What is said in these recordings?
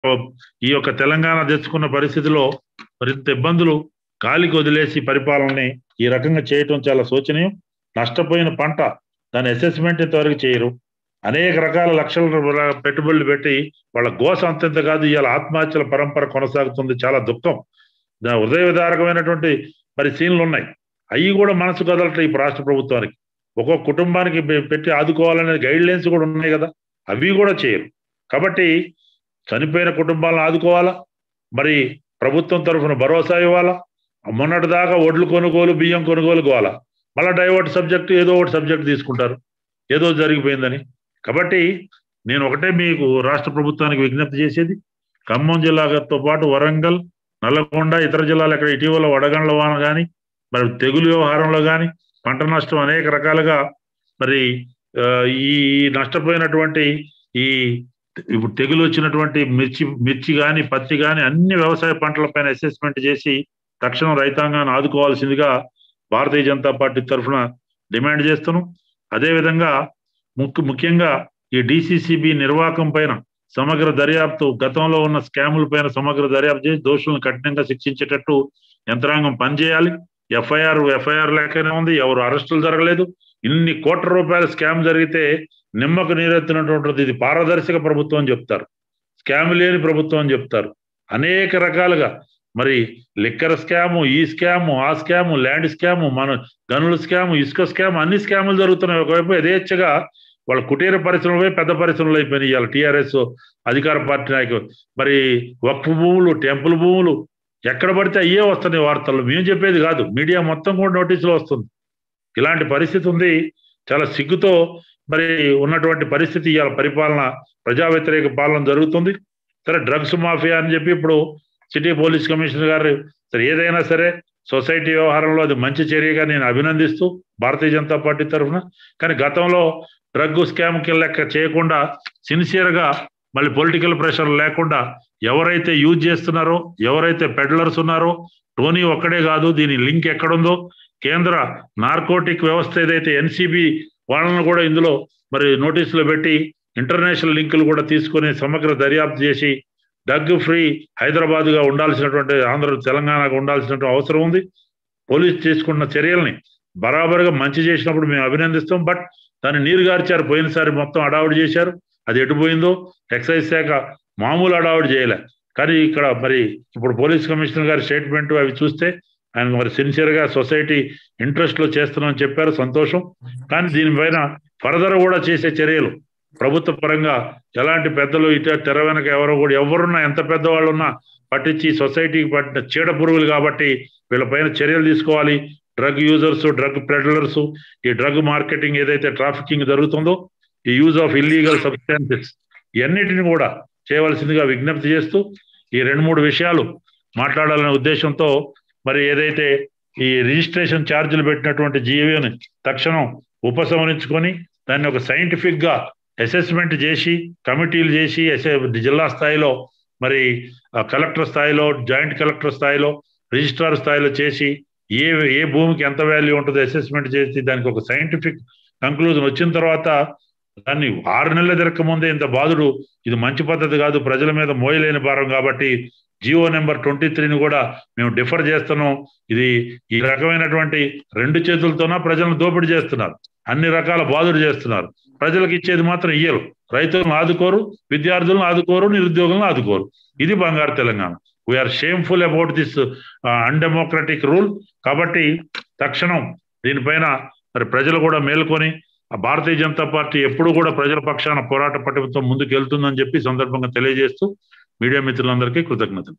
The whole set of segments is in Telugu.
ఈ యొక్క తెలంగాణ తెచ్చుకున్న పరిస్థితిలో మరింత ఇబ్బందులు గాలికి వదిలేసి పరిపాలనని ఈ రకంగా చేయటం చాలా శోచనీయం నష్టపోయిన పంట దాని అసెస్మెంట్ ఇంతవరకు చేయరు అనేక రకాల లక్షల పెట్టుబడులు పెట్టి వాళ్ళ గోస అంతంత కాదు ఇవాళ ఆత్మహత్యల పరంపర కొనసాగుతుంది చాలా దుఃఖం దా- హృదయ విదారకమైనటువంటి మరి సీన్లు ఉన్నాయి అవి కూడా మనసు కదలటం ఈ రాష్ట్ర ప్రభుత్వానికి ఒక్కొక్క కుటుంబానికి పె- పెట్టి ఆదుకోవాలనే గైడ్ లైన్స్ కూడా ఉన్నాయి కదా అవి కూడా చేయరు కాబట్టి చనిపోయిన కుటుంబాలను ఆదుకోవాలా మరి ప్రభుత్వం తరఫున భరోసా ఇవ్వాలా మొన్నటి దాకా ఒడ్లు కొనుగోలు బియ్యం కొనుగోలు కోవాలా మళ్ళీ డైవర్ట్ సబ్జెక్ట్ ఏదో ఒకటి సబ్జెక్ట్ తీసుకుంటారు ఏదో జరిగిపోయిందని కాబట్టి నేను ఒకటే మీకు రాష్ట్ర ప్రభుత్వానికి విజ్ఞప్తి చేసేది ఖమ్మం జిల్లాతో పాటు వరంగల్ నల్లగొండ ఇతర జిల్లాలు ఎక్కడ ఇటీవల వడగండ్ల వాన కానీ మరి తెగులు వ్యవహారంలో కానీ పంట నష్టం అనేక రకాలుగా మరి ఆ, ఈ నష్టపోయినటువంటి ఈ ఇప్పుడు తెగులు వచ్చినటువంటి మిర్చి మిర్చి కానీ పత్తి కానీ అన్ని వ్యవసాయ పంటలపైన అసెస్మెంట్ చేసి తక్షణం రైతాంగాన్ని ఆదుకోవాల్సిందిగా భారతీయ జనతా పార్టీ తరఫున డిమాండ్ చేస్తున్నాం అదేవిధంగా ముఖ్య ముఖ్యంగా ఈ డిసిసిబి నిర్వాహకం పైన సమగ్ర దర్యాప్తు గతంలో ఉన్న స్కాముల పైన సమగ్ర దర్యాప్తు చేసి దోషులను కఠినంగా శిక్షించేటట్టు యంత్రాంగం పనిచేయాలి ఎఫ్ఐఆర్ ఎఫ్ఐఆర్ లెక్కనే ఉంది ఎవరు అరెస్టులు జరగలేదు ఇన్ని కోట్ల రూపాయల స్కామ్ జరిగితే నిమ్మకు నీరెత్తినటువంటిది ఇది పారదర్శక ప్రభుత్వం అని చెప్తారు స్కామ్ లేని ప్రభుత్వం అని చెప్తారు అనేక రకాలుగా మరి లిక్కర్ స్కాము ఈ స్కాము ఆ స్కాము ల్యాండ్ స్కాము మన గనుల స్కాము ఇసుక స్కామ్ అన్ని స్కాములు జరుగుతున్నాయి ఒకవైపు యథేచ్ఛగా వాళ్ళ కుటీర పరిశ్రమలపై పెద్ద పరిశ్రమలు అయిపోయినాయి ఇవాళ టీఆర్ఎస్ అధికార పార్టీ నాయకులు మరి వక్ఫ్ భూములు టెంపుల్ భూములు ఎక్కడ పడితే అయ్యే వస్తున్నాయి వార్తలు మేము చెప్పేది కాదు మీడియా మొత్తం కూడా నోటీసులు వస్తుంది ఇలాంటి పరిస్థితి ఉంది చాలా సిగ్గుతో మరి ఉన్నటువంటి పరిస్థితి ఇవాళ పరిపాలన ప్రజా వ్యతిరేక పాలన జరుగుతుంది సరే డ్రగ్స్ మాఫియా అని చెప్పి ఇప్పుడు సిటీ పోలీస్ కమిషనర్ గారు సరే ఏదైనా సరే సొసైటీ వ్యవహారంలో అది మంచి చర్యగా నేను అభినందిస్తూ భారతీయ జనతా పార్టీ తరఫున కానీ గతంలో డ్రగ్ స్కామ్ కింద లెక్క చేయకుండా సిన్సియర్ గా మళ్ళీ పొలిటికల్ ప్రెషర్ లేకుండా ఎవరైతే యూజ్ చేస్తున్నారో ఎవరైతే పెడ్లర్స్ ఉన్నారో టోనీ ఒక్కడే కాదు దీని లింక్ ఎక్కడుందో కేంద్ర నార్కోటిక్ వ్యవస్థ ఏదైతే ఎన్సిబి వాళ్ళను కూడా ఇందులో మరి నోటీసులు పెట్టి ఇంటర్నేషనల్ లింకులు కూడా తీసుకొని సమగ్ర దర్యాప్తు చేసి డగ్ ఫ్రీ హైదరాబాద్ గా ఉండాల్సినటువంటి ఆంధ్ర తెలంగాణకు ఉండాల్సినటువంటి అవసరం ఉంది పోలీసు తీసుకున్న చర్యల్ని బరాబరుగా మంచి చేసినప్పుడు మేము అభినందిస్తాం బట్ దాన్ని నీరు గార్చారు పోయినసారి మొత్తం అడావుడి చేశారు అది ఎటు పోయిందో ఎక్సైజ్ శాఖ మామూలు అడావుడి చేయలే కానీ ఇక్కడ మరి ఇప్పుడు పోలీస్ కమిషనర్ గారి స్టేట్మెంట్ అవి చూస్తే ఆయన మరి సిన్సియర్ గా సొసైటీ ఇంట్రెస్ట్ లో చేస్తున్నామని చెప్పారు సంతోషం కానీ దీనిపైన ఫర్దర్ కూడా చేసే చర్యలు ప్రభుత్వ పరంగా ఎలాంటి పెద్దలు ఇటు తెర వెనక ఎవరో కూడా ఎవరున్నా ఎంత పెద్దవాళ్ళు ఉన్నా పట్టించి సొసైటీకి పట్టిన చీడ పురుగులు కాబట్టి వీళ్ళపైన చర్యలు తీసుకోవాలి డ్రగ్ యూజర్స్ డ్రగ్ పెడ్లర్స్ ఈ డ్రగ్ మార్కెటింగ్ ఏదైతే ట్రాఫికింగ్ జరుగుతుందో ఈ యూజ్ ఆఫ్ ఇల్లీగల్ సబ్స్టాన్సెస్ ఇవన్నిటిని కూడా చేయవలసిందిగా విజ్ఞప్తి చేస్తూ ఈ రెండు మూడు విషయాలు మాట్లాడాలనే ఉద్దేశంతో మరి ఏదైతే ఈ రిజిస్ట్రేషన్ ఛార్జీలు పెట్టినటువంటి జీవోని తక్షణం ఉపసంహరించుకొని దాన్ని ఒక సైంటిఫిక్ గా అసెస్మెంట్ చేసి కమిటీలు చేసి జిల్లా స్థాయిలో మరి కలెక్టర్ స్థాయిలో జాయింట్ కలెక్టర్ స్థాయిలో రిజిస్ట్రార్ స్థాయిలో చేసి ఏ ఏ భూమికి ఎంత వాల్యూ ఉంటుందో అసెస్మెంట్ చేసి దానికి ఒక సైంటిఫిక్ కంక్లూజన్ వచ్చిన తర్వాత దాన్ని ఆరు నెలల తిరక్క ముందే ఇంత బాధుడు ఇది మంచి పద్ధతి కాదు ప్రజల మీద మోయలేని భారం కాబట్టి జియో నెంబర్ ట్వంటీ త్రీని కూడా మేము డిఫర్ చేస్తున్నాం ఇది ఈ రకమైనటువంటి రెండు చేతులతోన ప్రజలను దోపిడీ చేస్తున్నారు అన్ని రకాల బాధుడు చేస్తున్నారు ప్రజలకు ఇచ్చేది మాత్రం ఇయ్యరు రైతులను ఆదుకోరు విద్యార్థులను ఆదుకోరు నిరుద్యోగులను ఆదుకోరు ఇది బంగారు Telangana we are shameful about this undemocratic rule కాబట్టి తక్షణం దీనిపైన మరి ప్రజలు కూడా మేల్కొని ఆ భారతీయ జనతా పార్టీ ఎప్పుడు కూడా ప్రజల పక్షాన పోరాట పట్టుతో ముందుకు వెళ్తుందని చెప్పి ఈ సందర్భంగా తెలియజేస్తూ మీడియా మిత్రులందరికీ కృతజ్ఞతలు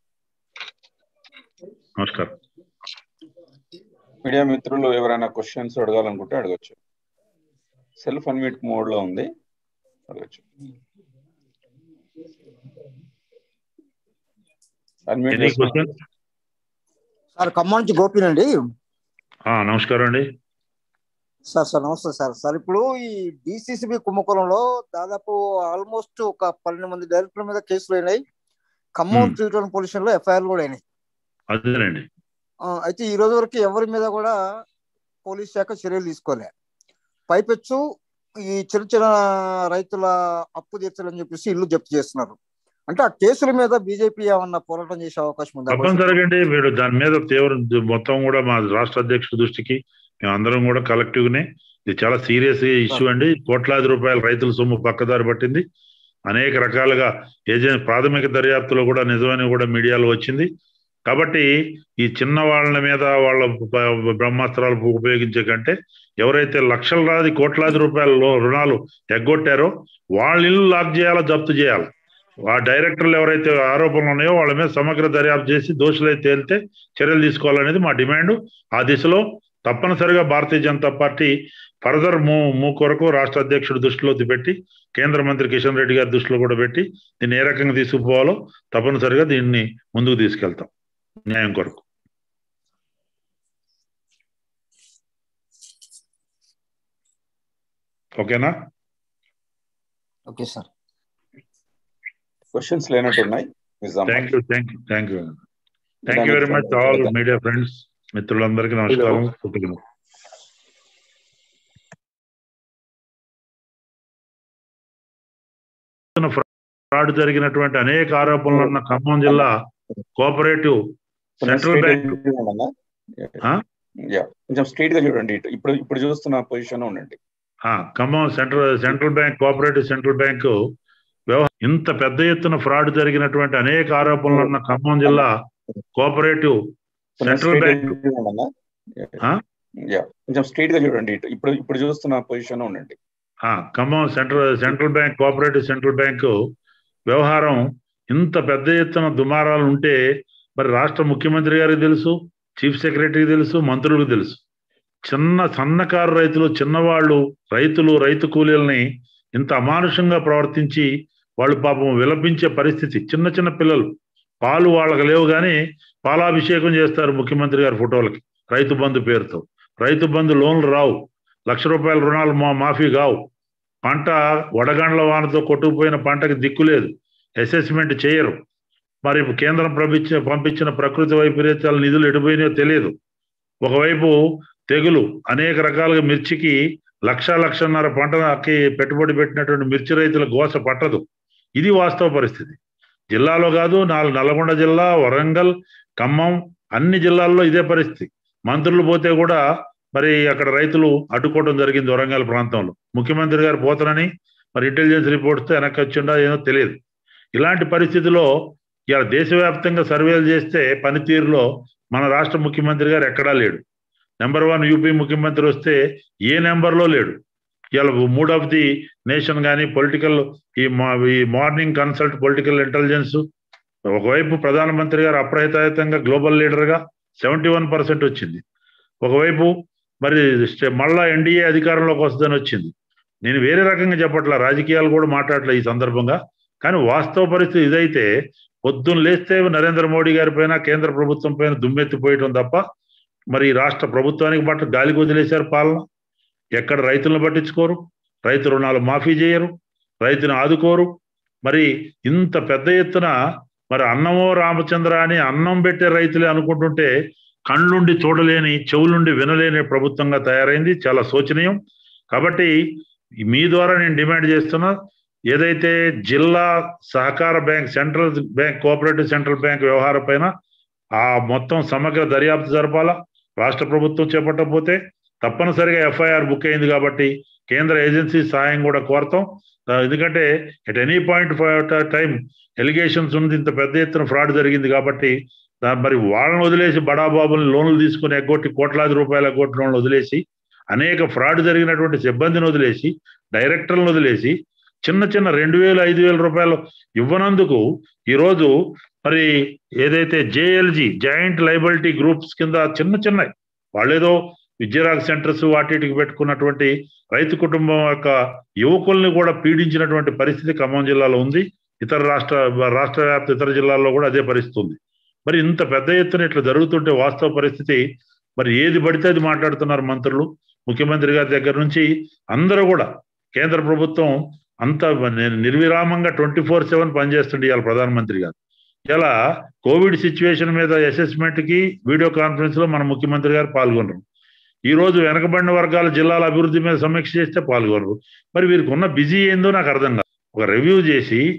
నమస్కారం మీడియా మిత్రులు ఎవరైనా క్వశ్చన్స్ అడగాలనుకుంటే అడగచ్చు సెల్ఫ్ అన్మ్యూట్ మోడ్ లో ఉంది అడగచ్చు unmute any question sir Khammam నుంచి గోపినండి నమస్కారం అండి సార్ సార్ నమస్తే సార్ సార్ ఇప్పుడు ఈ డిసిసిబి కుంభకోణంలో దాదాపు ఆల్మోస్ట్ ఒక పన్నెండు మంది డైరెక్టర్ల మీద కేసులు అయినాయి Khammam Hmm. Three town police station లో ఎఫ్ఐఆర్ కూడా అయినాయి అదేనండి ఆ, అయితే ఈ రోజు వరకు ఎవరి మీద కూడా పోలీస్ శాఖ చర్యలు తీసుకోలే పైపెచ్చు ఈ చిన్న చిన్న రైతుల అప్పు తీర్చాలని చెప్పేసి ఇల్లు జప్తు చేస్తున్నారు అంటే ఆ కేసుల మీద బీజేపీ ఏమన్నా పోరాటం చేసే అవకాశం ఉందా తప్పనిసరిగా అండి మీరు దాని మీద తీవ్ర మొత్తం కూడా మా రాష్ట్ర అధ్యక్షుడి దృష్టికి మేము అందరం కూడా కలెక్టివ్ నే ఇది చాలా సీరియస్ ఇష్యూ అండి కోట్లాది రూపాయల రైతుల సొమ్ము పక్కదారి పట్టింది అనేక రకాలుగా ఏజెంట్ ప్రాథమిక దర్యాప్తులో కూడా నిజమని కూడా మీడియాలో వచ్చింది కాబట్టి ఈ చిన్న వాళ్ళ మీద వాళ్ళ బ- బ్రహ్మాస్త్రాలు ఉపయోగించే కంటే ఎవరైతే లక్షలాది కోట్లాది రూపాయల లో- రుణాలు ఎగ్గొట్టారో వాళ్ళ ఇల్లు లాక్ చేయాలా జప్తు చేయాలి ఆ డైరెక్టర్లు ఎవరైతే ఆరోపణలు ఉన్నాయో వాళ్ళ మీద సమగ్ర దర్యాప్తు చేసి దోషులై తేలితే చర్యలు తీసుకోవాలనేది మా డిమాండ్ ఆ దిశలో తప్పనిసరిగా భారతీయ జనతా పార్టీ ఫర్దర్ మూ మూ కొరకు రాష్ట్ర అధ్యక్షుడి దృష్టిలో పెట్టి కేంద్ర మంత్రి కిషన్ రెడ్డి గారి దృష్టిలో కూడా పెట్టి దీన్ని ఏ రకంగా తీసుకుపోవాలో తప్పనిసరిగా దీన్ని ముందుకు తీసుకెళ్తాం న్యాయం కొరకు ఓకేనా ఓకే సార్ క్వశ్చన్స్ లేనట్టున్నాయి Nizam thank you thank you thank you thank you very much all media friends మిత్రులందరికీ నమస్కారం కృతజ్ఞతలు. ఫ్రాడ్ జరిగినటువంటి అనేక ఆరోపణలు ఉన్న ఖమ్మం జిల్లా కోఆపరేటివ్ సెంట్రల్ బ్యాంక్ ఆ? యా కొంచెం స్ట్రైట్ గా చూడండి ఇటు. ఇప్పుడు ఇప్పుడు చూస్తున్న పొజిషన్ ఉండండి ఆ, Khammam central central bank cooperative central bank వ్యవహారం ఇంత పెద్ద ఎత్తున ఫ్రాడ్ జరిగినటువంటి అనేక ఆరోపణలు ఉన్న ఖమ్మం జిల్లా కోఆపరేటివ్ కొంచెం సెంట్రల్ straight గా బ్యాంక్ చూడండి. ఆ? యా కొంచెం స్ట్రైట్ గా చూడండి ఇటు. ఇప్పుడు ఇప్పుడు చూస్తున్న పొజిషన్ ఉండండి ఆ, Khammam central central bank cooperative central bank వ్యవహారం ఇంత పెద్ద ఎత్తున దుమారాలు ఉంటే మరి రాష్ట్ర ముఖ్యమంత్రి గారికి తెలుసు చీఫ్ సెక్రటరీకి తెలుసు మంత్రులకు తెలుసు చిన్న సన్నకారు రైతులు చిన్నవాళ్ళు రైతులు రైతు కూలీలని ఇంత అమానుషంగా ప్రవర్తించి వాళ్ళు పాపం విలపించే పరిస్థితి చిన్న చిన్న పిల్లలు పాలు వాళ్ళకి లేవు కానీ పాలాభిషేకం చేస్తారు ముఖ్యమంత్రి గారి ఫోటోలకి రైతు బంధు పేరుతో రైతు బంధు లోన్లు రావు లక్ష రూపాయల రుణాలు మా మాఫీ కావు పంట వడగండ్ల వానతో కొట్టుకుపోయిన పంటకి దిక్కు లేదు అసెస్మెంట్ చేయరు మరి కేంద్రం పంపించిన పంపించిన ప్రకృతి వైపరీత్యాల నిధులు ఎడిపోయినాయో తెలియదు ఒకవైపు తెగులు అనేక రకాలుగా మిర్చికి లక్ష లక్షన్నర పంటకి పెట్టుబడి పెట్టినటువంటి మిర్చి రైతుల గోస పట్టదు ఇది వాస్తవ పరిస్థితి జిల్లాలో కాదు నాలుగు నల్గొండ జిల్లా వరంగల్ ఖమ్మం అన్ని జిల్లాల్లో ఇదే పరిస్థితి మంత్రులు పోతే కూడా మరి అక్కడ రైతులు అడ్డుకోవడం జరిగింది వరంగల్ ప్రాంతంలో ముఖ్యమంత్రి గారు పోతారని మరి ఇంటెలిజెన్స్ రిపోర్ట్స్ వెనక్కి వచ్చిండా ఏదో తెలియదు ఇలాంటి పరిస్థితిలో ఇవాళ దేశవ్యాప్తంగా సర్వేలు చేస్తే పనితీరులో మన రాష్ట్ర ముఖ్యమంత్రి గారు ఎక్కడా లేడు నెంబర్ వన్ యూపీ ముఖ్యమంత్రి వస్తే ఏ నెంబర్లో లేడు ఇవాళ మూడ్ ఆఫ్ ది నేషన్ కానీ పొలిటికల్ ఈ మా- ఈ మార్నింగ్ కన్సల్ట్ పొలిటికల్ ఇంటెలిజెన్స్ ఒకవైపు ప్రధానమంత్రి గారు అప్రహితాయుతంగా గ్లోబల్ లీడర్గా సెవెంటీ వన్ పర్సెంట్ వచ్చింది ఒకవైపు మరి స్టే- మళ్ళా ఎన్డీఏ అధికారంలోకి వస్తుందని వచ్చింది నేను వేరే రకంగా చెప్పట్లా రాజకీయాలు కూడా మాట్లాడలే ఈ సందర్భంగా కానీ వాస్తవ పరిస్థితి ఇదైతే పొద్దున్న లేస్తే నరేంద్ర మోడీ గారి పైన కేంద్ర ప్రభుత్వం పైన దుమ్మెత్తిపోయటం తప్ప మరి ఈ రాష్ట్ర ప్రభుత్వానికి బట్ట గాలికి వదిలేశారు పాలన ఎక్కడ రైతులను పట్టించుకోరు రైతు రుణాలు మాఫీ చేయరు రైతును ఆదుకోరు మరి ఇంత పెద్ద ఎత్తున మరి అన్నమో రామచంద్ర అని అన్నం పెట్టే రైతులే అనుకుంటుంటే కళ్ళుండి చూడలేని చెవులుండి వినలేని ప్రభుత్వంగా తయారైంది చాలా శోచనీయం కాబట్టి మీ ద్వారా నేను డిమాండ్ చేస్తున్నా ఏదైతే జిల్లా సహకార bank central bank cooperative central bank వ్యవహారం పైన ఆ మొత్తం సమగ్ర దర్యాప్తు జరపాలా రాష్ట్ర ప్రభుత్వం చేపట్టకపోతే తప్పనిసరిగా ఎఫ్ఐఆర్ బుక్ అయింది కాబట్టి కేంద్ర ఏజెన్సీ సహాయం కూడా కోరతాం ఆ, ఎందుకంటే at any point time allegations ఉంది ఇంత పెద్ద ఎత్తున ఫ్రాడ్ జరిగింది కాబట్టి దా- మరి వాళ్ళని వదిలేసి బడాబాబుని లోన్లు తీసుకుని ఎగ్గొట్టి కోట్లాది రూపాయల ఎగ్గొట్టి లోన్లు వదిలేసి అనేక ఫ్రాడ్ జరిగినటువంటి సిబ్బందిని వదిలేసి డైరెక్టర్లను వదిలేసి చిన్న చిన్న రెండు వేలు ఐదు వేల రూపాయలు ఇవ్వనందుకు ఈరోజు మరి ఏదైతే జేఎల్జీ జాయింట్ లైబిలిటీ గ్రూప్స్ కింద చిన్న చిన్న వాళ్ళేదో విద్యారాగ సెంటర్స్ వాటికి పెట్టుకున్నటువంటి రైతు కుటుంబం యొక్క యువకుల్ని కూడా పీడించినటువంటి పరిస్థితి ఖమ్మం జిల్లాలో ఉంది ఇతర రాష్ట్ర రాష్ట్ర వ్యాప్త ఇతర జిల్లాల్లో కూడా అదే పరిస్థితి ఉంది మరి ఇంత పెద్ద ఎత్తున ఇట్లా జరుగుతుంటే వాస్తవ పరిస్థితి మరి ఏది పడితే అది మాట్లాడుతున్నారు మంత్రులు ముఖ్యమంత్రి గారి దగ్గర నుంచి అందరూ కూడా కేంద్ర ప్రభుత్వం అంత ని- నిర్విరామంగా ట్వంటీ ఫోర్ సెవెన్ పనిచేస్తుండే ఇవాళ ప్రధానమంత్రి గారు ఇలా కోవిడ్ సిచ్యువేషన్ మీద అసెస్మెంట్ కి వీడియో కాన్ఫరెన్స్ లో మన ముఖ్యమంత్రి గారు పాల్గొనరు ఈ రోజు వెనకబడిన వర్గాల జిల్లాల అభివృద్ధి మీద సమీక్ష చేస్తే పాల్గొనరు మరి వీరికి ఉన్న బిజీ ఏందో నాకు అర్థం కాదు ఒక రివ్యూ చేసి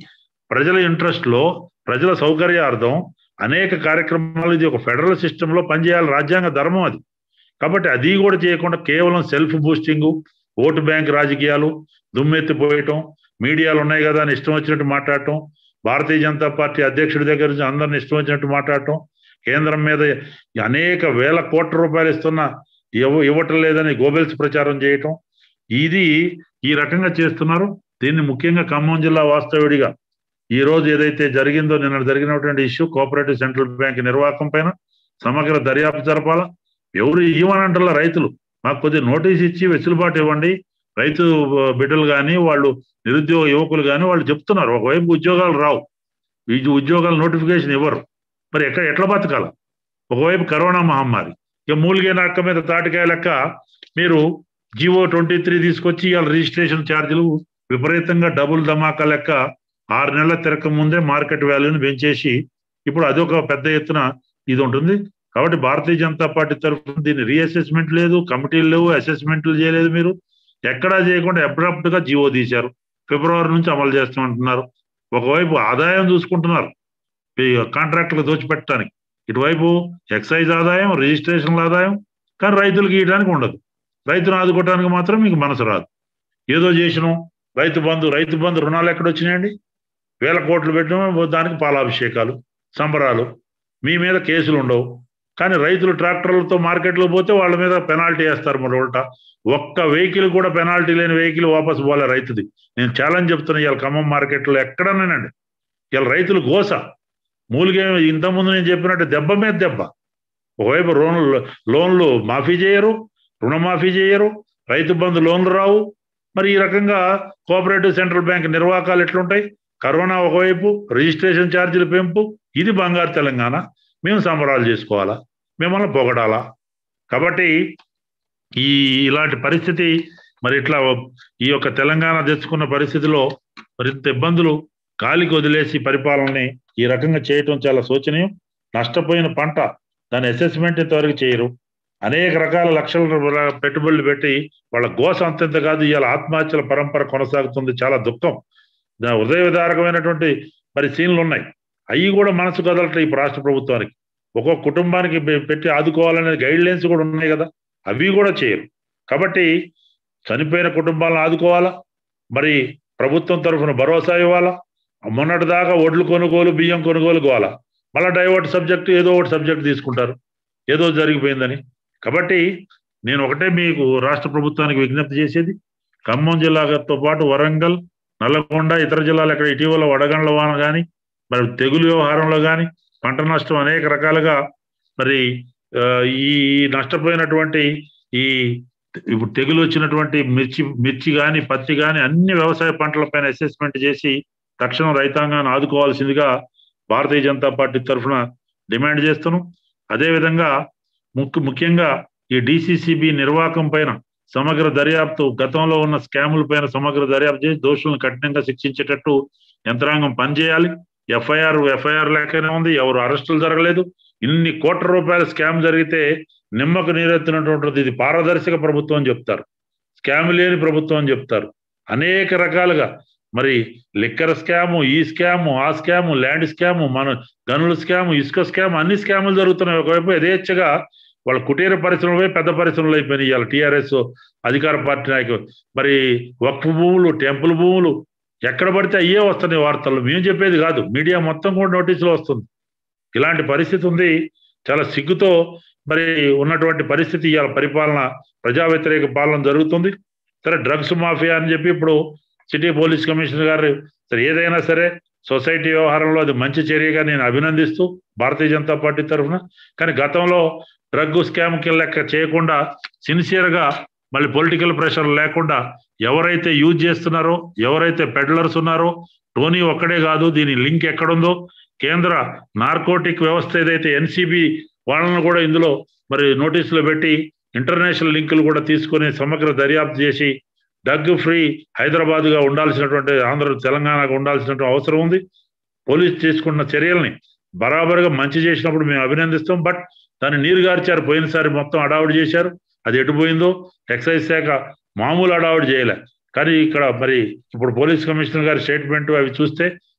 ప్రజల ఇంట్రెస్ట్ లో ప్రజల సౌకర్యార్థం అనేక కార్యక్రమాలు ఇది ఒక ఫెడరల్ సిస్టమ్ లో పనిచేయాలి రాజ్యాంగ ధర్మం అది కాబట్టి అది కూడా చేయకుండా కేవలం సెల్ఫ్ బూస్టింగ్ ఓటు బ్యాంక్ రాజకీయాలు దుమ్మెత్తిపోయటం మీడియాలు ఉన్నాయి కదా అని ఇష్టం వచ్చినట్టు మాట్లాడటం భారతీయ జనతా పార్టీ అధ్యక్షుడి దగ్గర నుంచి అందరిని ఇష్టం వచ్చినట్టు మాట్లాడటం కేంద్రం మీద అనేక వేల కోట్ల రూపాయలు ఇస్తున్న ఇవ్వ ఇవ్వటం లేదని గోబెల్స్ ప్రచారం చేయటం ఇది ఈ రకంగా చేస్తున్నారు దీన్ని ముఖ్యంగా ఖమ్మం జిల్లా వాస్తవుడిగా ఈ రోజు ఏదైతే జరిగిందో నిన్న జరిగినటువంటి ఇష్యూ కోఆపరేటివ్ సెంట్రల్ బ్యాంక్ నిర్వాహకం పైన సమగ్ర దర్యాప్తు జరపాలా ఎవరు ఇవ్వనంటారా రైతులు మాకు కొద్దిగా నోటీస్ ఇచ్చి వెసులుబాటు ఇవ్వండి రైతు బిడ్డలు కానీ వాళ్ళు నిరుద్యోగ యువకులు కానీ వాళ్ళు చెప్తున్నారు ఒకవైపు ఉద్యోగాలు రావు ఈ ఉద్యోగాల నోటిఫికేషన్ ఇవ్వరు మరి ఎక్కడ ఎట్లా బతకాల ఒకవైపు కరోనా మహమ్మారి ఇక మూలిగే నక్క మీద తాటికాయ లెక్క మీరు జివో ట్వంటీ త్రీ తీసుకొచ్చి ఇవాళ రిజిస్ట్రేషన్ ఛార్జీలు విపరీతంగా డబుల్ ధమాకా లెక్క ఆరు నెలల తిరక ముందే మార్కెట్ వాల్యూని పెంచేసి ఇప్పుడు అదొక పెద్ద ఎత్తున ఇది ఉంటుంది కాబట్టి భారతీయ జనతా పార్టీ తరఫున దీన్ని రీఅసెస్మెంట్ లేదు కమిటీలు లేవు అసెస్మెంట్లు చేయలేదు మీరు ఎక్కడా చేయకుండా అబ్రప్ట్ గా జీవో తీశారు ఫిబ్రవరి నుంచి అమలు చేస్తామంటున్నారు ఒకవైపు ఆదాయం చూసుకుంటున్నారు కాంట్రాక్టులు దోచిపెట్టడానికి ఇటువైపు ఎక్సైజ్ ఆదాయం రిజిస్ట్రేషన్ల ఆదాయం కానీ రైతులకు ఇవ్వడానికి ఉండదు రైతును ఆదుకోవడానికి మాత్రం మీకు మనసు రాదు ఏదో చేసినాం రైతు బంధు రైతు బంధు రుణాలు ఎక్కడ వచ్చినాయండి వేల కోట్లు పెట్టడం దానికి పాలాభిషేకాలు సంబరాలు మీ మీద కేసులు ఉండవు కానీ రైతులు ట్రాక్టర్లతో మార్కెట్లో పోతే వాళ్ళ మీద పెనాల్టీ వేస్తారు మరి ఉల్టా ఒక్క వెహికల్ కూడా పెనాల్టీ లేని వెహికల్ వాపస్ పోలే రైతుది నేను ఛాలెంజ్ చెప్తున్నా ఇవాళ ఖమ్మం మార్కెట్లో ఎక్కడనేనండి ఇవాళ రైతులు గోస మూలిగే ఇంతకుముందు నేను చెప్పినట్టు దెబ్బ మీద దెబ్బ ఒకవైపు లోన్లు లోన్లు మాఫీ చేయరు రుణమాఫీ చేయరు రైతు బంధు లోన్లు రావు మరి ఈ రకంగా కోఆపరేటివ్ సెంట్రల్ బ్యాంక్ నిర్వాహకాలు ఎట్లుంటాయి కరోనా ఒకవైపు రిజిస్ట్రేషన్ ఛార్జీల పెంపు ఇది బంగారు తెలంగాణ మేము సంబరాలు చేసుకోవాలా మిమ్మల్ని పొగడాలా కాబట్టి ఈ ఇలాంటి పరిస్థితి మరి ఇట్లా ఈ యొక్క తెలంగాణ తెచ్చుకున్న పరిస్థితిలో మరింత ఇబ్బందులు గాలికి వదిలేసి పరిపాలనని ఈ రకంగా చేయటం చాలా శోచనీయం నష్టపోయిన పంట దాని అసెస్మెంట్ ఇంతవరకు చేయరు అనేక రకాల లక్షల పెట్టుబడులు పెట్టి వాళ్ళ గోస అంతంత కాదు ఇవాళ ఆత్మహత్యల పరంపర కొనసాగుతుంది చాలా దుఃఖం హృదయ విదారకమైనటువంటి మరి సీన్లు ఉన్నాయి అవి కూడా మనసు కదలట ఈ రాష్ట్ర ప్రభుత్వానికి ఒక్కొక్క కుటుంబానికి పెట్టి ఆదుకోవాలనే గైడ్ లైన్స్ కూడా ఉన్నాయి కదా అవి కూడా చేయరు కాబట్టి చనిపోయిన కుటుంబాలను ఆదుకోవాలా మరి ప్రభుత్వం తరఫున భరోసా ఇవ్వాలా మొన్నటి దాకా ఒడ్లు కొనుగోలు బియ్యం కొనుగోలు కావాలా మళ్ళీ డైవర్ట్ సబ్జెక్ట్ ఏదో ఒకటి సబ్జెక్ట్ తీసుకుంటారు ఏదో జరిగిపోయిందని కాబట్టి నేను ఒకటే మీకు రాష్ట్ర ప్రభుత్వానికి విజ్ఞప్తి చేసేది ఖమ్మం జిల్లాతో పాటు వరంగల్ నల్లగొండ ఇతర జిల్లాలు ఎక్కడ ఇటీవల వడగండ్ల వాన కానీ మరి తెగులు వ్యవహారంలో కానీ పంట నష్టం అనేక రకాలుగా మరి ఈ నష్టపోయినటువంటి ఈ ఇప్పుడు తెగులు వచ్చినటువంటి మిర్చి మిర్చి కానీ పత్తి కానీ అన్ని వ్యవసాయ పంటలపైన అసెస్మెంట్ చేసి తక్షణం రైతాంగాన్ని ఆదుకోవాల్సిందిగా భారతీయ జనతా పార్టీ తరఫున డిమాండ్ చేస్తున్నాం అదేవిధంగా ముఖ్య ముఖ్యంగా ఈ డిసిసిబి నిర్వాహకం పైన సమగ్ర దర్యాప్తు గతంలో ఉన్న స్కాముల పైన సమగ్ర దర్యాప్తు చేసి దోషులను కఠినంగా శిక్షించేటట్టు యంత్రాంగం పనిచేయాలి ఎఫ్ఐఆర్ ఎఫ్ఐఆర్ లెక్కనే ఉంది ఎవరు అరెస్టులు జరగలేదు ఇన్ని కోట్ల రూపాయల స్కామ్ జరిగితే నిమ్మకు నీరెత్తినటువంటిది ఇది పారదర్శక ప్రభుత్వం అని చెప్తారు స్కామ్ లేని ప్రభుత్వం అని చెప్తారు అనేక రకాలుగా మరి లిక్కర్ స్కాము ఈ స్కాము ఆ స్కాము ల్యాండ్ స్కాము మన గనుల స్కాము ఇసుక స్కామ్ అన్ని స్కాములు జరుగుతున్నాయి ఒకవైపు యథేచ్ఛగా వాళ్ళ కుటీర పరిశ్రమలపై పెద్ద పరిశ్రమలు అయిపోయినాయి ఇవాళ టీఆర్ఎస్ అధికార పార్టీ నాయకులు మరి వక్ఫ్ భూములు టెంపుల్ భూములు ఎక్కడ పడితే అయ్యే వస్తున్నాయి వార్తలు మేము చెప్పేది కాదు మీడియా మొత్తం కూడా నోటీసులు వస్తుంది ఇలాంటి పరిస్థితి ఉంది చాలా సిగ్గుతో మరి ఉన్నటువంటి పరిస్థితి ఇవాళ పరిపాలన ప్రజా వ్యతిరేక పాలన జరుగుతుంది సరే డ్రగ్స్ మాఫియా అని చెప్పి ఇప్పుడు సిటీ పోలీస్ కమిషనర్ గారు సరే ఏదైనా సరే సొసైటీ వ్యవహారంలో అది మంచి చర్యగా నేను అభినందిస్తూ భారతీయ జనతా పార్టీ తరఫున కానీ గతంలో డ్రగ్ స్కామ్ కింద లెక్క చేయకుండా సిన్సియర్గా మళ్ళీ పొలిటికల్ ప్రెషర్ లేకుండా ఎవరైతే యూజ్ చేస్తున్నారో ఎవరైతే పెడ్లర్స్ ఉన్నారో టోనీ ఒక్కడే కాదు దీని లింక్ ఎక్కడుందో కేంద్ర నార్కోటిక్ వ్యవస్థ ఏదైతే ఎన్సిబి వాళ్ళను కూడా ఇందులో మరి నోటీసులో పెట్టి ఇంటర్నేషనల్ లింకులు కూడా తీసుకొని సమగ్ర దర్యాప్తు చేసి డ్రగ్ ఫ్రీ హైదరాబాద్ గా ఉండాల్సినటువంటి ఆంధ్ర తెలంగాణకు ఉండాల్సినటువంటి అవసరం ఉంది పోలీస్ తీసుకున్న చర్యల్ని బరాబరుగా మంచి చేసినప్పుడు మేము అభినందిస్తాం బట్ దాన్ని నీరు గార్చారు పోయినసారి మొత్తం అడావుడి చేశారు అది ఎటుపోయిందో ఎక్సైజ్ శాఖ మామూలు అడావుడి చేయలే కానీ ఇక్కడ మరి ఇప్పుడు పోలీస్ కమిషనర్ గారి స్టేట్మెంట్ అవి చూస్తే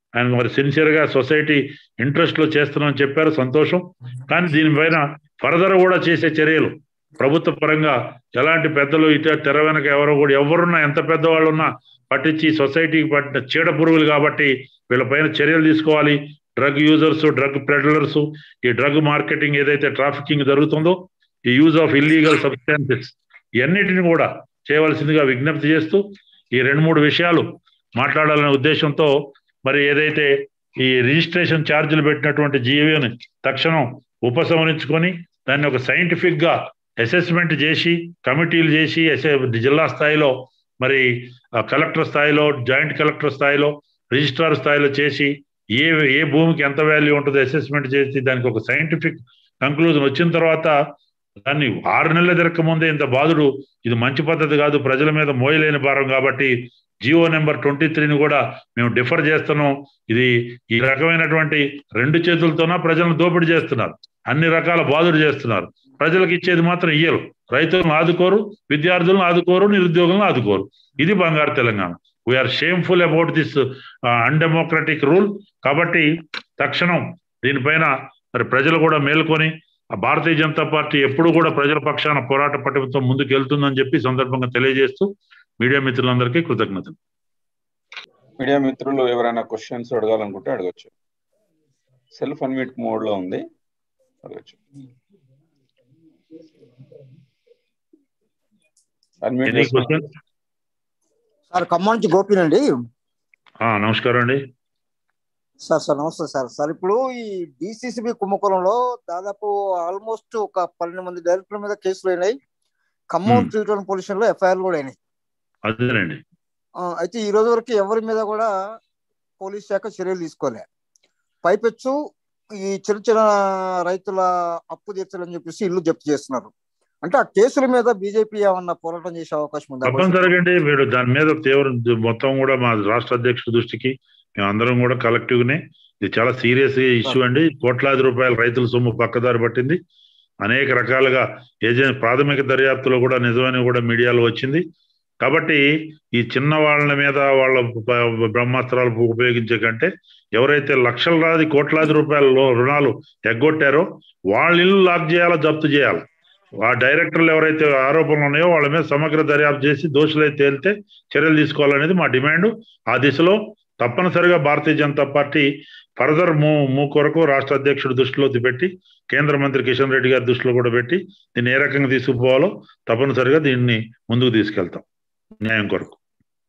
ఆయన మరి సిన్సియర్ గా సొసైటీ ఇంట్రెస్ట్ లో చేస్తున్నామని చెప్పారు సంతోషం కానీ దీనిపైన ఫర్దర్ కూడా చేసే చర్యలు ప్రభుత్వ పరంగా ఎలాంటి పెద్దలు ఇట తెర వెనక ఎవరో కూడా ఎవరున్నా ఎంత పెద్దవాళ్ళు ఉన్నా పట్టించి సొసైటీకి పట్టిన చీడ పురుగులు కాబట్టి వీళ్ళపైన చర్యలు తీసుకోవాలి డ్రగ్ యూజర్స్ డ్రగ్ పెడలర్స్ ఈ డ్రగ్ మార్కెటింగ్ ఏదైతే ట్రాఫికింగ్ జరుగుతుందో ఈ యూజ్ ఆఫ్ ఇల్లీగల్ సబ్స్టాన్సెస్ ఇవన్నిటిని కూడా చేయవలసిందిగా విజ్ఞప్తి చేస్తూ ఈ రెండు మూడు విషయాలు మాట్లాడాలనే ఉద్దేశంతో మరి ఏదైతే ఈ రిజిస్ట్రేషన్ ఛార్జీలు పెట్టినటువంటి జీవోని తక్షణం ఉపసంహరించుకొని దాన్ని ఒక సైంటిఫిక్ గా అసెస్మెంట్ చేసి కమిటీలు చేసి జిల్లా స్థాయిలో మరి కలెక్టర్ స్థాయిలో జాయింట్ కలెక్టర్ స్థాయిలో రిజిస్ట్రార్ స్థాయిలో చేసి ఏ ఏ భూమికి ఎంత వాల్యూ ఉంటుందో అసెస్మెంట్ చేసి దానికి ఒక సైంటిఫిక్ కంక్లూజన్ వచ్చిన తర్వాత దాన్ని ఆరు నెలల తిరక్క ముందే ఇంత బాధుడు ఇది మంచి పద్ధతి కాదు ప్రజల మీద మోయలేని భారం కాబట్టి జియో నెంబర్ ట్వంటీ త్రీని కూడా మేము డిఫర్ చేస్తున్నాం ఇది ఈ రకమైనటువంటి రెండు చేతులతోన ప్రజలను దోపిడీ చేస్తున్నారు అన్ని రకాల బాధుడు చేస్తున్నారు ప్రజలకు ఇచ్చేది మాత్రం ఇయ్యరు రైతులను ఆదుకోరు విద్యార్థులను ఆదుకోరు నిరుద్యోగులను ఆదుకోరు ఇది బంగారు Telangana we are shameful about this undemocratic rule కాబట్టి తక్షణం దీనిపైన మరి ప్రజలు కూడా మేల్కొని భారతీయ జనతా పార్టీ ఎప్పుడు కూడా ప్రజల పక్షాన పోరాట పట్టుతో ముందుకు వెళ్తుందని చెప్పి సందర్భంగా తెలియజేస్తూ మీడియా మిత్రులందరికీ కృతజ్ఞతలు మీడియా మిత్రులు ఎవరైనా క్వశ్చన్స్ అడగాలనుకుంటే అడగచ్చు సెల్ఫ్ అన్మ్యూట్ మోడ్ లో ఉంది అడగచ్చు అన్మ్యూట్ సార్ ఖమ్మం నుంచి గోపినండి నమస్కారం అండి సార్ సార్ నమస్తే సార్ సార్ ఇప్పుడు ఈ డిసిసిబి కుంభకోణంలో దాదాపు ఆల్మోస్ట్ ఒక పన్నెండు మంది డైరెక్టర్ల మీద కేసులు అయినాయి ఖమ్మం త్రీ టౌన్ పొల్యూషన్ లో ఎఫ్ఐఆర్ కూడా అయినాయి అదేనండి అయితే ఈ రోజు వరకు ఎవరి మీద కూడా పోలీస్ శాఖ చర్యలు తీసుకోలే పైపెచ్చు ఈ చిన్న చిన్న రైతుల అప్పు తీర్చాలని చెప్పేసి ఇల్లు జప్తు చేస్తున్నారు అంటే ఆ కేసుల మీద బీజేపీ ఏమన్నా పోరాటం చేసే అవకాశం ఉందా తప్పనిసరిగా అండి మీరు దాని మీద తీవ్ర మొత్తం కూడా మా రాష్ట్ర అధ్యక్షుడి దృష్టికి మేము అందరం కూడా కలెక్టివ్ నే ఇది చాలా సీరియస్ ఇష్యూ అండి కోట్లాది రూపాయల రైతుల సొమ్ము పక్కదారి పట్టింది అనేక రకాలుగా ఏజెంట్ ప్రాథమిక దర్యాప్తులో కూడా నిజమని కూడా మీడియాలో వచ్చింది కాబట్టి ఈ చిన్న వాళ్ళ మీద వాళ్ళ బ్రహ్మాస్త్రాలు ఉపయోగించే కంటే ఎవరైతే లక్షల రాది కోట్లాది రూపాయల రుణాలు ఎగ్గొట్టారో వాళ్ళ ఇల్లు లాక్ చేయాలో జప్తు చేయాలి ఆ డైరెక్టర్లు ఎవరైతే ఆరోపణలు ఉన్నాయో వాళ్ళ మీద సమగ్ర దర్యాప్తు చేసి దోషులైతే తేలితే చర్యలు తీసుకోవాలనేది మా డిమాండ్ ఆ దిశలో తప్పనిసరిగా భారతీయ జనతా పార్టీ ఫర్దర్ మూ మూ కొరకు రాష్ట్ర అధ్యక్షుడి దృష్టిలో పెట్టి కేంద్ర మంత్రి కిషన్ రెడ్డి గారి దృష్టిలో కూడా పెట్టి దీన్ని ఏ రకంగా తీసుకుపోవాలో తప్పనిసరిగా దీన్ని ముందుకు తీసుకెళ్తాం న్యాయం కొరకు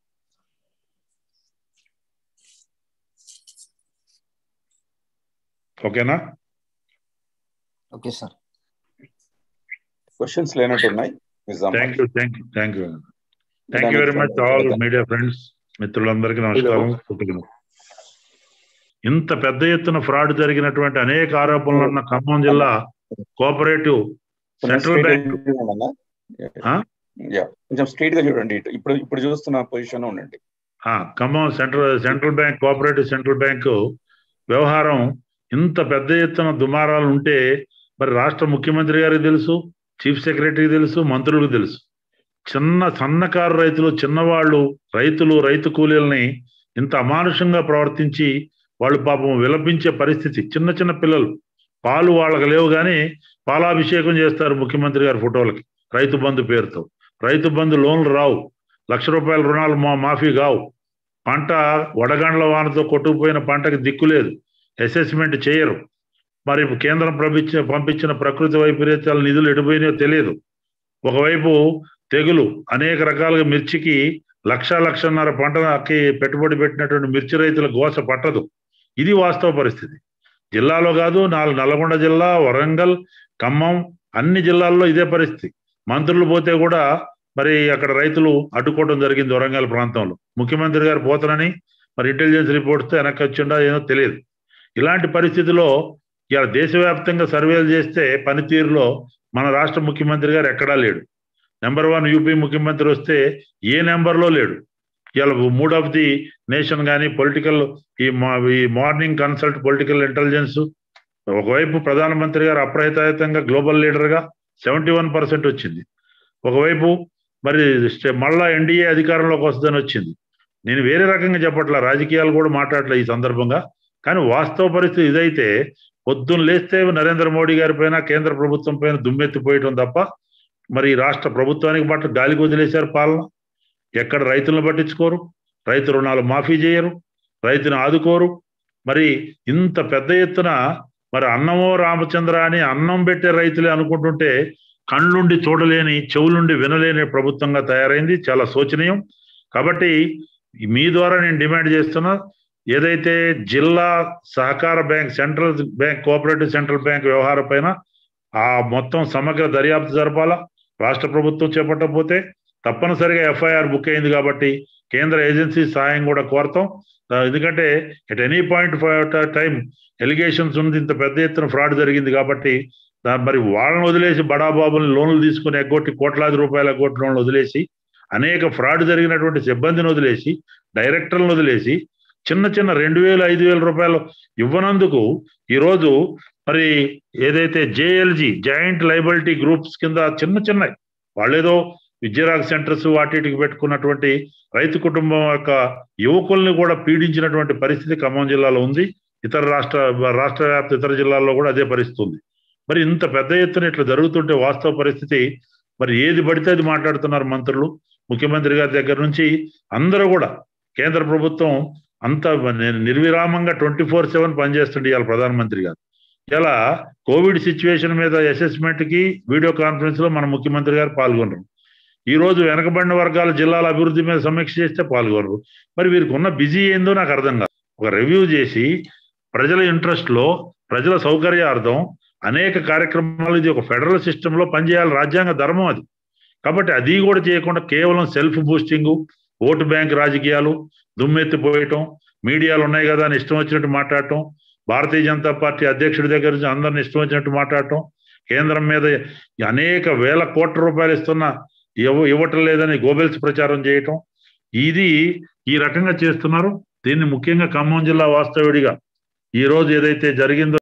ఓకేనా ఓకే సార్ క్వశ్చన్స్ లేనట్టు ఉన్నాయి thank you thank you thank you thank you very much all media friends మిత్రులందరికీ నమస్కారం ఇంత పెద్ద ఎత్తున ఫ్రాడ్ జరిగినటువంటి అనేక ఆరోపణలు ఉన్న ఖమ్మం జిల్లా కోఆపరేటివ్ సెంట్రల్ బ్యాంక్ కొంచెం స్ట్రైట్ గా చూడండి ఇప్పుడు ఇప్పుడు చూస్తున్న పొజిషన్ ఉండండి Khammam central central bank cooperative central bank వ్యవహారం ఇంత పెద్ద ఎత్తున దుమారాలు ఉంటే మరి రాష్ట్ర ముఖ్యమంత్రి గారికి తెలుసు చీఫ్ సెక్రటరీకి తెలుసు మంత్రులకు తెలుసు చిన్న సన్నకారు రైతులు చిన్నవాళ్ళు రైతులు రైతు కూలీలని ఇంత అమానుషంగా ప్రవర్తించి వాళ్ళు పాపం విలపించే పరిస్థితి చిన్న చిన్న పిల్లలు పాలు వాళ్ళకి లేవు కానీ పాలాభిషేకం చేస్తారు ముఖ్యమంత్రి గారి ఫోటోలకి రైతు బంధు పేరుతో రైతు బంధు లోన్లు రావు లక్ష రూపాయల రుణాలు మా మాఫీ కావు పంట వడగండ్ల వానతో కొట్టుకుపోయిన పంటకి దిక్కు లేదు అసెస్మెంట్ చేయరు మరి కేంద్రం పంపించిన పంపించిన ప్రకృతి వైపరీత్యాల నిధులు ఎడిపోయినాయో తెలియదు ఒకవైపు తెగులు అనేక రకాలుగా మిర్చికి లక్ష లక్షన్నర పంటకి పెట్టుబడి పెట్టినటువంటి మిర్చి రైతుల గోస పట్టదు ఇది వాస్తవ పరిస్థితి జిల్లాలో కాదు నాలుగు నల్గొండ జిల్లా వరంగల్ ఖమ్మం అన్ని జిల్లాల్లో ఇదే పరిస్థితి మంత్రులు పోతే కూడా మరి అక్కడ రైతులు అడ్డుకోవడం జరిగింది వరంగల్ ప్రాంతంలో ముఖ్యమంత్రి గారు పోతానని మరి ఇంటెలిజెన్స్ రిపోర్ట్స్ వెనక్కి వచ్చిండా ఏదో తెలియదు ఇలాంటి పరిస్థితిలో ఇలా దేశవ్యాప్తంగా సర్వేలు చేస్తే పనితీరులో మన రాష్ట్ర ముఖ్యమంత్రి గారు ఎక్కడా లేడు నెంబర్ వన్ యూపీ ముఖ్యమంత్రి వస్తే ఏ నెంబర్లో లేడు ఇలా మూడ్ ఆఫ్ ది నేషన్ కానీ పొలిటికల్ ఈ ఈ మార్నింగ్ కన్సల్ట్ పొలిటికల్ ఇంటెలిజెన్స్ ఒకవైపు ప్రధానమంత్రి గారు అప్రహితాయుతంగా గ్లోబల్ లీడర్గా సెవెంటీ వన్ పర్సెంట్ వచ్చింది ఒకవైపు మరి మళ్ళా ఎన్డీఏ అధికారంలోకి వస్తుందని వచ్చింది నేను వేరే రకంగా చెప్పట్లా రాజకీయాలు కూడా మాట్లాడలే ఈ సందర్భంగా కానీ వాస్తవ పరిస్థితి ఇదైతే పొద్దున్న లేస్తే నరేంద్ర మోడీ గారి పైన కేంద్ర ప్రభుత్వం పైన దుమ్మెత్తిపోయటం తప్ప మరి ఈ రాష్ట్ర ప్రభుత్వానికి బట్ట గాలికి వదిలేశారు పాలన ఎక్కడ రైతులను పట్టించుకోరు రైతు రుణాలు మాఫీ చేయరు రైతును ఆదుకోరు మరి ఇంత పెద్ద ఎత్తున మరి అన్నమో రామచంద్ర అని అన్నం పెట్టే రైతులే అనుకుంటుంటే కళ్ళుండి చూడలేని చెవులుండి వినలేని ప్రభుత్వంగా తయారైంది చాలా శోచనీయం కాబట్టి మీ ద్వారా నేను డిమాండ్ చేస్తున్నా ఏదైతే జిల్లా సహకార bank central bank cooperative central bank వ్యవహారం పైన ఆ మొత్తం సమగ్ర దర్యాప్తు జరపాలా రాష్ట్ర ప్రభుత్వం చేపట్టకపోతే తప్పనిసరిగా ఎఫ్ఐఆర్ బుక్ అయింది కాబట్టి కేంద్ర ఏజెన్సీ సహాయం కూడా కోరతాం ఎందుకంటే at any point time allegations ఉంది ఇంత పెద్ద ఎత్తున ఫ్రాడ్ జరిగింది కాబట్టి మరి వాళ్ళని వదిలేసి బడాబాబుని లోన్లు తీసుకుని ఎగ్గొట్టి కోట్లాది రూపాయల ఎగ్గొట్టి లోన్లు వదిలేసి అనేక ఫ్రాడ్ జరిగినటువంటి సిబ్బందిని వదిలేసి డైరెక్టర్లను వదిలేసి చిన్న చిన్న రెండు వేలు ఐదు వేల రూపాయలు ఇవ్వనందుకు ఈరోజు మరి ఏదైతే జేఎల్జీ జాయింట్ లైబిలిటీ గ్రూప్స్ కింద చిన్న చిన్న వాళ్ళేదో విద్యారాగ్ సెంటర్స్ వాటికి పెట్టుకున్నటువంటి రైతు కుటుంబం యొక్క యువకుల్ని కూడా పీడించినటువంటి పరిస్థితి ఖమ్మం జిల్లాలో ఉంది ఇతర రాష్ట్ర రాష్ట్ర వ్యాప్త ఇతర జిల్లాల్లో కూడా అదే పరిస్థితి ఉంది మరి ఇంత పెద్ద ఎత్తున ఇట్లా జరుగుతుంటే వాస్తవ పరిస్థితి మరి ఏది పడితే అది మాట్లాడుతున్నారు మంత్రులు ముఖ్యమంత్రి గారి దగ్గర నుంచి అందరూ కూడా కేంద్ర ప్రభుత్వం అంత నిర్విరామంగా ట్వంటీ ఫోర్ సెవెన్ పనిచేస్తుండే ఇవాళ ప్రధానమంత్రి గారు ఇలా కోవిడ్ సిచ్యువేషన్ మీద అసెస్మెంట్ కి వీడియో కాన్ఫరెన్స్ లో మన ముఖ్యమంత్రి గారు పాల్గొనరు ఈ రోజు వెనకబడిన వర్గాల జిల్లాల అభివృద్ధి మీద సమీక్ష చేస్తే పాల్గొనరు మరి వీరికి ఉన్న బిజీ ఏందో నాకు అర్థం కాదు ఒక రివ్యూ చేసి ప్రజల ఇంట్రెస్ట్ లో ప్రజల సౌకర్యార్థం అనేక కార్యక్రమాలు ఇది ఒక ఫెడరల్ సిస్టమ్ లో పనిచేయాలి రాజ్యాంగ ధర్మం అది కాబట్టి అది కూడా చేయకుండా కేవలం సెల్ఫ్ బూస్టింగ్ ఓటు బ్యాంక్ రాజకీయాలు దుమ్మెత్తిపోయటం మీడియాలు ఉన్నాయి కదా అని ఇష్టం వచ్చినట్టు మాట్లాడటం భారతీయ జనతా పార్టీ అధ్యక్షుడి దగ్గర నుంచి అందరిని ఇష్టం వచ్చినట్టు మాట్లాడటం కేంద్రం మీద అనేక వేల కోట్ల రూపాయలు ఇస్తున్న ఇవ్వ ఇవ్వటం లేదని గోబెల్స్ ప్రచారం చేయటం ఇది ఈ రకంగా చేస్తున్నారు దీన్ని ముఖ్యంగా ఖమ్మం జిల్లా వాస్తవుడిగా ఈ రోజు ఏదైతే జరిగిందో